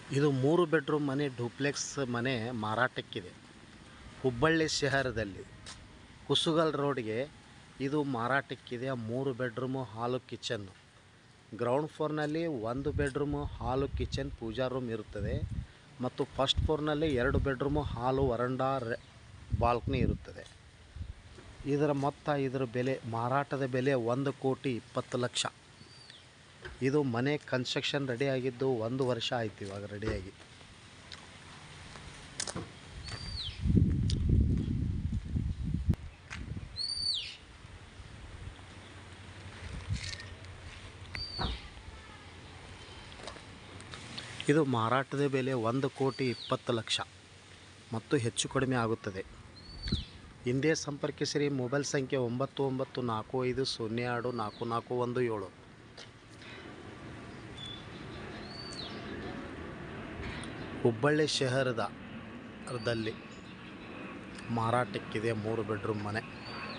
ಇದು ಮೂರು ಬೆಡ್ರೂಮ್ ಮನೆ ಡೂಪ್ಲೆಕ್ಸ್ ಮನೆ ಮಾರಾಟಕ್ಕಿದೆ ಹುಬ್ಬಳ್ಳಿ ಶಹರದಲ್ಲಿ ಕುಸುಗಲ್ ರೋಡ್ಗೆ ಇದು ಮಾರಾಟಕ್ಕಿದೆ ಮೂರು ಬೆಡ್ರೂಮು ಹಾಲು ಕಿಚನ್ನು ಗ್ರೌಂಡ್ ಫ್ಲೋರ್ನಲ್ಲಿ ಒಂದು ಬೆಡ್ರೂಮು ಹಾಲು ಕಿಚನ್ ಪೂಜಾ ರೂಮ್ ಇರುತ್ತದೆ ಮತ್ತು ಫಸ್ಟ್ ಫ್ಲೋರ್ನಲ್ಲಿ ಎರಡು ಬೆಡ್ರೂಮು ಹಾಲು ವರಂಡಾ ರೆ ಬಾಲ್ಕನಿ ಇರುತ್ತದೆ ಇದರ ಮೊತ್ತ ಇದರ ಬೆಲೆ ಮಾರಾಟದ ಬೆಲೆ ಒಂದು ಕೋಟಿ ಇಪ್ಪತ್ತು ಲಕ್ಷ ಇದು ಮನೆ ಕನ್ಸ್ಟ್ರಕ್ಷನ್ ರೆಡಿ ಆಗಿದ್ದು ಒಂದು ವರ್ಷ ಆಯ್ತು ಇವಾಗ ರೆಡಿಯಾಗಿ ಇದು ಮಾರಾಟದ ಬೆಲೆ ಒಂದು ಕೋಟಿ ಇಪ್ಪತ್ತು ಲಕ್ಷ ಮತ್ತು ಹೆಚ್ಚು ಕಡಿಮೆ ಆಗುತ್ತದೆ ಹಿಂದೆ ಸಂಪರ್ಕಿಸಿರಿ ಮೊಬೈಲ್ ಸಂಖ್ಯೆ ಒಂಬತ್ತು ಒಂಬತ್ತು ನಾಲ್ಕು ಐದು ಸೊನ್ನೆ ಎರಡು ನಾಲ್ಕು ನಾಲ್ಕು ಒಂದು ಏಳು ಹುಬ್ಬಳ್ಳಿ ಶಹರದ ದಲ್ಲಿ ಮಾರಾಟಕ್ಕಿದೆ ಮೂರು ಬೆಡ್ರೂಮ್ ಮನೆ